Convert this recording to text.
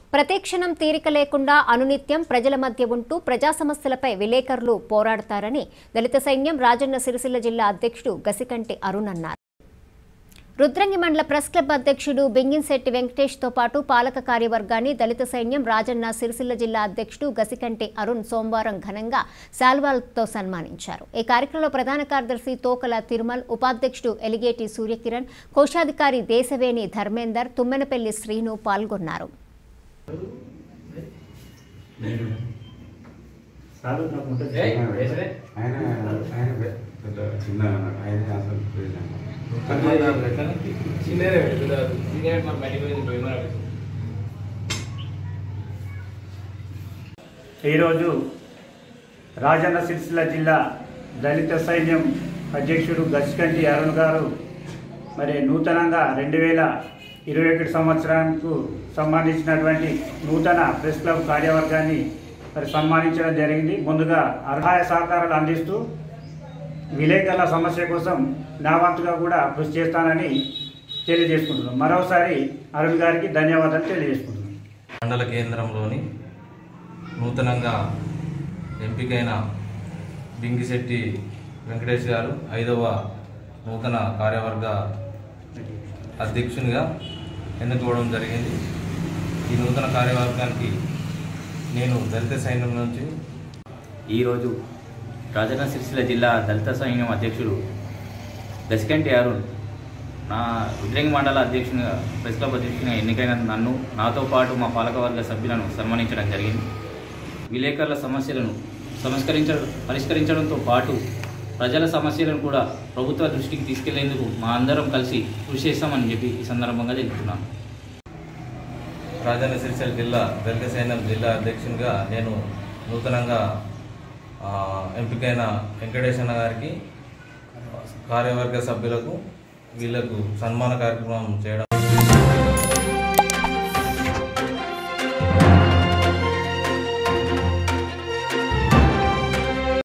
ప్రతిక్షణం తీరిక లేకుండా అనునిత్యం ప్రజల మధ్య ఉంటూ ప్రజా సమస్యలపై విలేకరులు పోరాడతారని దళిత సైన్యం రాజన్న సిరిసిల్ల జిల్లా అధ్యక్షుడు గసికంటి అరుణ్ అన్నారు రుద్రంగి మండల ప్రెస్ క్లబ్ అధ్యక్షుడు బింగిన్శెట్టి వెంకటేష్తో పాటు పాలక కార్యవర్గాన్ని దళిత సైన్యం రాజన్న సిరిసిల్ల జిల్లా అధ్యక్షుడు గసికంటి అరుణ్ సోమవారం ఘనంగా శాల్వాలతో సన్మానించారు ఈ కార్యక్రమంలో ప్రధాన కార్యదర్శి తోకల తిరుమల్ ఉపాధ్యక్షుడు ఎలిగేటి సూర్యకిరణ్ కోశాధికారి దేశవేణి ధర్మేందర్ తుమ్మెనపల్లి శ్రీను పాల్గొన్నారు ఆయన ఆయన పెద్ద చిన్న ఆయన అసలు చిన్నదే సీనియర్ మా బయటకు పోయింది పోయినా ఈరోజు రాజన్న సిరిసిల్ల జిల్లా దళిత సైన్యం అధ్యక్షుడు గచ్చికంటి అరుణ్ గారు మరి నూతనంగా రెండు వేల ఇరవై ఒకటి సంవత్సరానికి సంబంధించినటువంటి నూతన ప్రెస్ క్లబ్ కార్యవర్గాన్ని మరి సన్మానించడం జరిగింది ముందుగా అర్హాయ సహకారాలు అందిస్తూ విలేకరుల సమస్య కోసం నా వంతుగా కూడా కృషి చేస్తానని తెలియజేసుకుంటున్నాను మరోసారి అరుణ్ గారికి ధన్యవాదాలు తెలియజేసుకుంటున్నాను మండల కేంద్రంలోని నూతనంగా ఎంపికైన బింగిశెట్టి వెంకటేష్ గారు ఐదవ నూతన కార్యవర్గ అధ్యక్షునిగా ఎన్నుకోవడం జరిగింది ఈ నూతన కార్యవర్గానికి నేను దళిత సైన్యం నుంచి ఈరోజు రాజన్న సిరిసిల్ల జిల్లా దళిత సైన్యం అధ్యక్షుడు దశకంటి అరుణ్ నా రుద్రంగి మండల అధ్యక్షునిగా ప్రెస్ క్లబ్ అధ్యక్షునిగా ఎన్నికైన నన్ను నాతో పాటు మా పాలకవర్గ సభ్యులను సన్మానించడం జరిగింది విలేకరుల సమస్యలను సంస్కరించ పరిష్కరించడంతో పాటు ప్రజల సమస్యలను కూడా ప్రభుత్వ దృష్టికి తీసుకెళ్లేందుకు మా అందరం కలిసి కృషి చేస్తామని చెప్పి ఈ సందర్భంగా తెలుపుతున్నాను రాజన్న సిరిసిల్ల జిల్లా దళిత సైన్యం జిల్లా అధ్యక్షునిగా నేను నూతనంగా ఆ, ఎంపికైన వెంకటేశన్న గారికి కార్యవర్గ సభ్యులకు వీళ్లకు సన్మాన కార్యక్రమం చేయడం